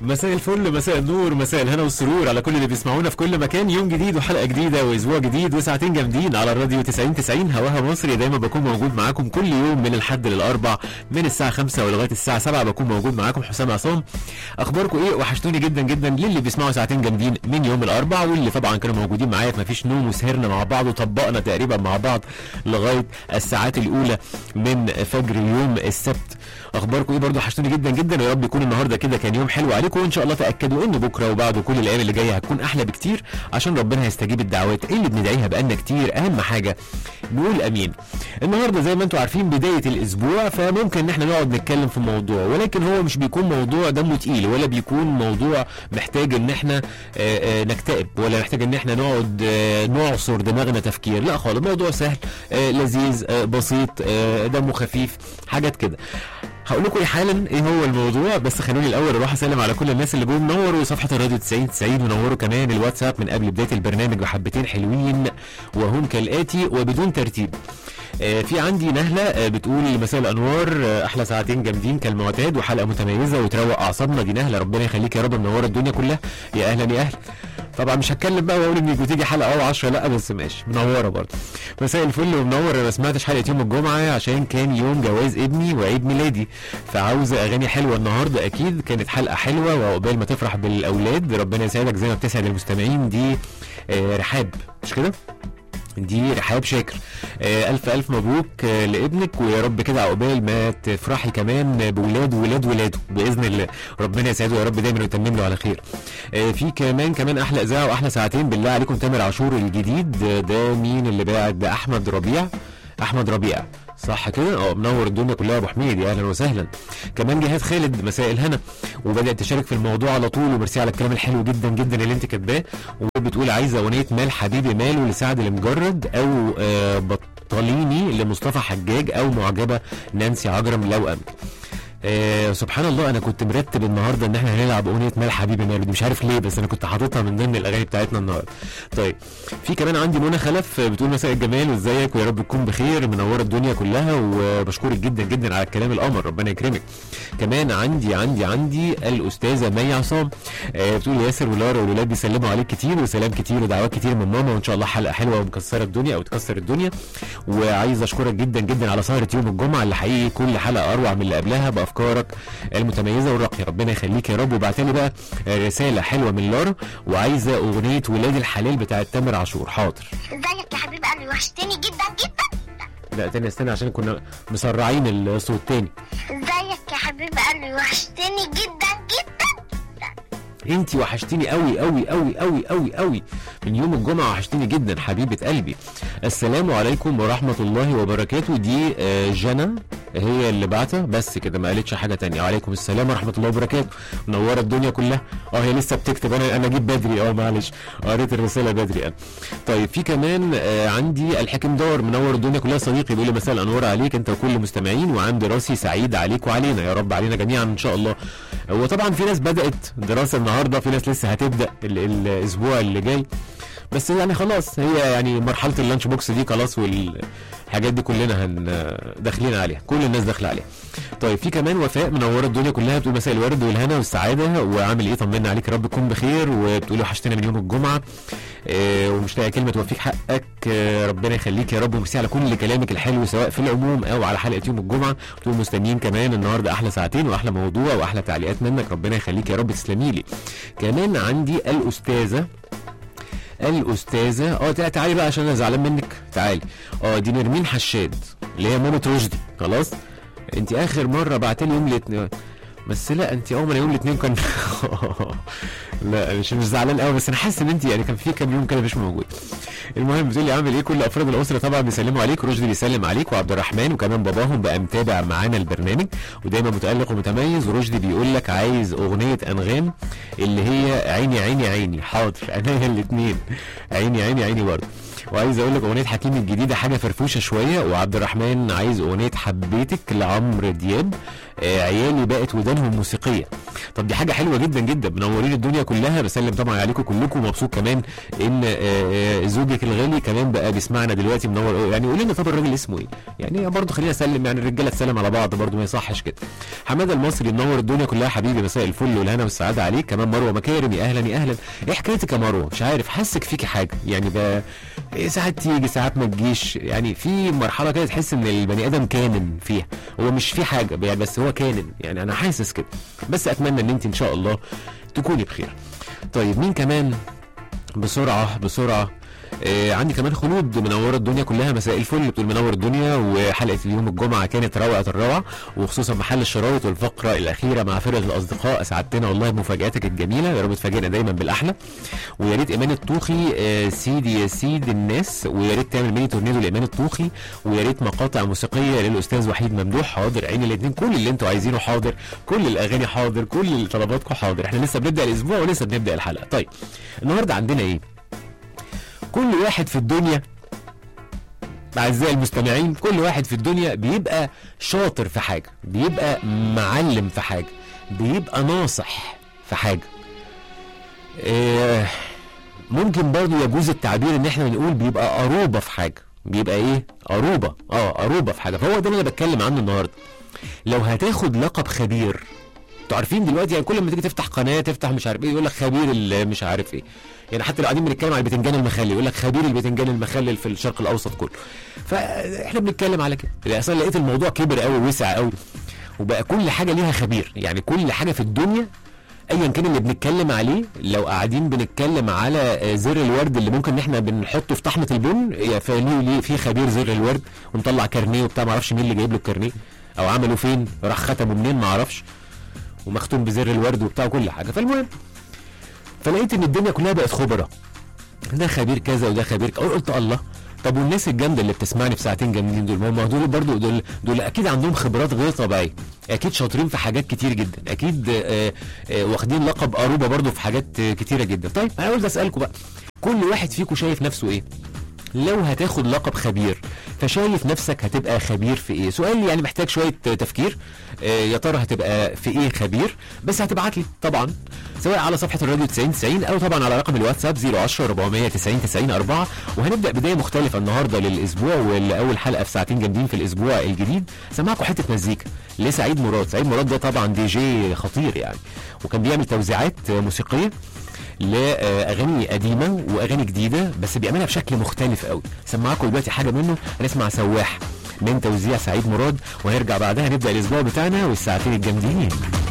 مساء الفل مساء النور مساء الهنا والسرور على كل اللي بيسمعونا في كل مكان يوم جديد وحلقه جديده واسبوع جديد وساعتين جامدين على الراديو 90 90 هواها مصري دايما بكون موجود معاكم كل يوم من الحد للاربع من الساعه 5 ولغايه الساعه 7 بكون موجود معاكم حسام عصام اخباركم ايه وحشتوني جدا جدا للي بيسمعوا ساعتين جامدين من يوم الاربع واللي طبعا كانوا موجودين معايا في مفيش نوم وسهرنا مع بعض وطبقنا تقريبا مع بعض لغايه الساعات الاولى من فجر يوم السبت اخباركم ايه برضه وحشتوني جدا جدا ويا رب يكون النهارده كده كان يوم حلو عليكم وان شاء الله تاكدوا ان بكره وبعده كل الايام اللي جايه هتكون احلى بكتير عشان ربنا هيستجيب الدعوات اللي بندعيها بقالنا كتير اهم حاجه نقول امين النهارده زي ما انتم عارفين بدايه الاسبوع فممكن ان احنا نقعد نتكلم في موضوع ولكن هو مش بيكون موضوع دمه تقيل ولا بيكون موضوع محتاج ان احنا آه، آه، نكتئب ولا محتاج ان احنا نقعد آه، نعصر دماغنا تفكير لا خالص موضوع سهل آه، لذيذ آه، بسيط آه، دمه خفيف حاجات كده هقول لكم حالا ايه هو الموضوع بس خلوني الاول اروح اسلم على كل الناس اللي جم نوروا صفحه الراديو 90 90 ونوروا كمان الواتساب من قبل بدايه البرنامج بحبتين حلوين وهم كالاتي وبدون ترتيب آه، في عندي نهله آه، بتقول مساء الانوار آه، احلى ساعتين جامدين كالمعتاد وحلقه متميزه وتروق اعصابنا دي نهله ربنا يخليك يا رب منوره الدنيا كلها يا اهلا يا اهلا طبعا مش هتكلم بقى واقول انك بتيجي حلقه او 10 لا بس ماشي منوره برضه مساء الفل ومنور انا ما سمعتش حلقه يوم الجمعه عشان كان يوم جواز ابني وعيد ميلادي فعاوزه اغاني حلوه النهارده اكيد كانت حلقه حلوه وعقبال ما تفرح بالاولاد ربنا يسعدك زي ما بتسعد المستمعين دي آه، رحاب مش كده دي رحاب شاكر آه الف الف مبروك آه لابنك ويا رب كده عقبال ما تفرحي كمان بولاد ولاد ولاده باذن الله ربنا يسعده يا رب دايما ويتمم له على خير آه في كمان كمان احلى اذاعه واحلى ساعتين بالله عليكم تامر عاشور الجديد آه، ده مين اللي باعت ده احمد ربيع احمد ربيع صح كده اه منور الدنيا كلها يا ابو حميد يا اهلا وسهلا كمان جهاد خالد مساء الهنا وبدات تشارك في الموضوع على طول وميرسي على الكلام الحلو جدا جدا اللي انت كاتباه وبتقول عايزه اغنيه مال حبيبي ماله لسعد المجرد او آه بطليني لمصطفى حجاج او معجبه نانسي عجرم لو امكن آه سبحان الله انا كنت مرتب النهارده ان احنا هنلعب اغنيه مال حبيبي ماله دي مش عارف ليه بس انا كنت حاططها من ضمن الاغاني بتاعتنا النهارده طيب في كمان عندي منى خلف آه، بتقول مساء الجمال وازيك ويا رب تكون بخير منوره الدنيا كلها وبشكرك جدا جدا على الكلام القمر ربنا يكرمك كمان عندي عندي عندي الاستاذه مي عصام آه بتقول ياسر ولارا والولاد بيسلموا عليك كتير وسلام كتير ودعوات كتير من ماما وان شاء الله حلقه حلوه ومكسره الدنيا او تكسر الدنيا وعايز اشكرك جدا جدا على سهره يوم الجمعه اللي حقيقي كل حلقه اروع من اللي قبلها بافكارك المتميزه والراقيه ربنا يخليك يا رب وبعت لي بقى رساله حلوه من لارا وعايزه اغنيه ولاد الحلال بتاعت تامر عاشور حاضر ازيك يا حبيب قلبي وحشتني جدا جدا لا تاني استنى عشان كنا مسرعين الصوت تاني ازيك يا حبيب قلبي وحشتني جدا جدا انتي وحشتيني قوي قوي قوي قوي قوي قوي من يوم الجمعه وحشتيني جدا حبيبه قلبي السلام عليكم ورحمه الله وبركاته دي آه، جنى هي اللي بعتها بس كده ما قالتش حاجه تانية وعليكم السلام ورحمه الله وبركاته منوره الدنيا كلها اه هي لسه بتكتب انا انا جيت بدري اه معلش قريت الرساله بدري انا طيب في كمان آه، عندي الحكم دار منور الدنيا كلها صديقي بيقول لي مساء الانوار عليك انت وكل المستمعين وعام دراسي سعيد عليك وعلينا يا رب علينا جميعا ان شاء الله هو طبعا في ناس بدات دراسه النهارده في ناس لسه هتبدا ال- الاسبوع اللي جاي بس يعني خلاص هي يعني مرحله اللانش بوكس دي خلاص والحاجات دي كلنا هن داخلين عليها كل الناس داخله عليها طيب في كمان وفاء منوره الدنيا كلها بتقول مساء الورد والهنا والسعاده وعامل ايه طمنا عليك يا رب تكون بخير وبتقول وحشتنا من يوم الجمعه آه ومش لاقي كلمه توفيك حقك آه ربنا يخليك يا رب وميرسي على كل كلامك الحلو سواء في العموم او على حلقه يوم الجمعه بتقول مستنيين كمان النهارده احلى ساعتين واحلى موضوع واحلى تعليقات منك ربنا يخليك يا رب تسلمي لي كمان عندي الاستاذه الاستاذه اه تع- تعالي بقى عشان انا زعلان منك تعالي اه دي نرمين حشاد اللي هي مامة رشدي خلاص انت اخر مره بعت لي يوم الاثنين بس لا انت اول ما يوم الاثنين كان لا مش مش زعلان قوي بس انا حاسس ان انت يعني كان في كام يوم كده مش موجود المهم بتقول لي عامل ايه كل افراد الاسره طبعا بيسلموا عليك رشدي بيسلم عليك وعبد الرحمن وكمان باباهم بقى متابع معانا البرنامج ودايما متالق ومتميز ورشدي بيقول لك عايز اغنيه انغام اللي هي عيني عيني عيني حاضر انا الاثنين عيني عيني عيني برضه وعايز اقول لك اغنيه حكيم الجديده حاجه فرفوشه شويه وعبد الرحمن عايز اغنيه حبيتك لعمرو دياب آه عيالي بقت ودانهم موسيقيه طب دي حاجه حلوه جدا جدا منورين الدنيا كلها بسلم طبعا عليكم كلكم مبسوط كمان ان آه آه زوجك الغالي كمان بقى بيسمعنا دلوقتي منور يعني قول لنا طب الراجل اسمه ايه يعني برضه خلينا نسلم يعني الرجاله تسلم على بعض برضه ما يصحش كده حماده المصري منور الدنيا كلها حبيبي مساء الفل والهنا والسعاده عليك كمان مروه مكارم يا اهلا يا اهلا ايه حكايتك يا مروه مش عارف حاسك فيكي حاجه يعني ب... إيه ساعات تيجي ساعات ما تجيش يعني في مرحله كده تحس ان البني ادم كامن فيها هو مش في حاجه يعني بس هو كامن يعني انا حاسس كده بس اتمنى ان انت ان شاء الله تكوني بخير طيب مين كمان بسرعه بسرعه آه عندي كمان خلود منوره الدنيا كلها مساء الفل بتقول منور الدنيا وحلقه اليوم الجمعه كانت روعه الروعه وخصوصا محل الشرايط والفقره الاخيره مع فرقه الاصدقاء اسعدتنا والله مفاجاتك الجميله يا رب تفاجئنا دايما بالاحلى ويا ريت ايمان الطوخي آه سيدي يا سيد الناس ويا ريت تعمل ميني تورنيدو لايمان الطوخي ويا ريت مقاطع موسيقيه للاستاذ وحيد ممدوح حاضر عين الاثنين كل اللي انتوا عايزينه حاضر كل الاغاني حاضر كل طلباتكم حاضر احنا لسه بنبدا الاسبوع ولسه بنبدا الحلقه طيب النهارده عندنا ايه كل واحد في الدنيا أعزائي المستمعين كل واحد في الدنيا بيبقى شاطر في حاجة بيبقى معلم في حاجة بيبقى ناصح في حاجة إيه ممكن برضو يجوز التعبير ان احنا نقول بيبقى قروبة في حاجة بيبقى ايه قروبة اه قروبة في حاجة فهو ده اللي انا بتكلم عنه النهاردة لو هتاخد لقب خبير انتوا عارفين دلوقتي يعني كل ما تيجي تفتح قناه تفتح مش عارف ايه يقول لك خبير ال- مش عارف ايه يعني حتى لو قاعدين بنتكلم على البتنجان المخلل يقول لك خبير البتنجان المخلل في الشرق الاوسط كله فاحنا بنتكلم على كده اصلا لقيت الموضوع كبر قوي وسع قوي وبقى كل حاجه ليها خبير يعني كل حاجه في الدنيا ايا كان اللي بنتكلم عليه لو قاعدين بنتكلم على آه، زر الورد اللي ممكن ان احنا بنحطه في طحنه البن يا فليه ليه في خبير زر الورد ونطلع كارنيه وبتاع ما اعرفش مين اللي جايب له الكارنيه او عمله فين راح ختمه منين ما اعرفش ومختوم بزر الورد وبتاع وكل حاجه فالمهم فلقيت ان الدنيا كلها بقت خبراء ده خبير كذا وده خبير كذا قلت الله طب والناس الجامده اللي بتسمعني في ساعتين جامدين دول ما هم دول برضو دول دول اكيد عندهم خبرات غير طبيعيه اكيد شاطرين في حاجات كتير جدا اكيد آه آه واخدين لقب قروبه برضو في حاجات آه كتيره جدا طيب انا قلت اسالكم بقى كل واحد فيكم شايف نفسه ايه لو هتاخد لقب خبير فشايف نفسك هتبقى خبير في ايه سؤال يعني محتاج شويه تفكير آه، يا ترى هتبقى في ايه خبير بس هتبعت لي طبعا سواء على صفحه الراديو 90 90 او طبعا على رقم الواتساب 010 490 90 4 وهنبدا بدايه مختلفه النهارده للاسبوع والاول حلقه في ساعتين جامدين في الاسبوع الجديد سمعكم حته مزيكا لسعيد مراد سعيد مراد ده طبعا دي جي خطير يعني وكان بيعمل توزيعات آه، موسيقيه لاغاني قديمه واغاني جديده بس بيعملها بشكل مختلف قوي سمعكم دلوقتي حاجه منه هنسمع سواح من توزيع سعيد مراد وهنرجع بعدها نبدا الاسبوع بتاعنا والساعتين الجامدين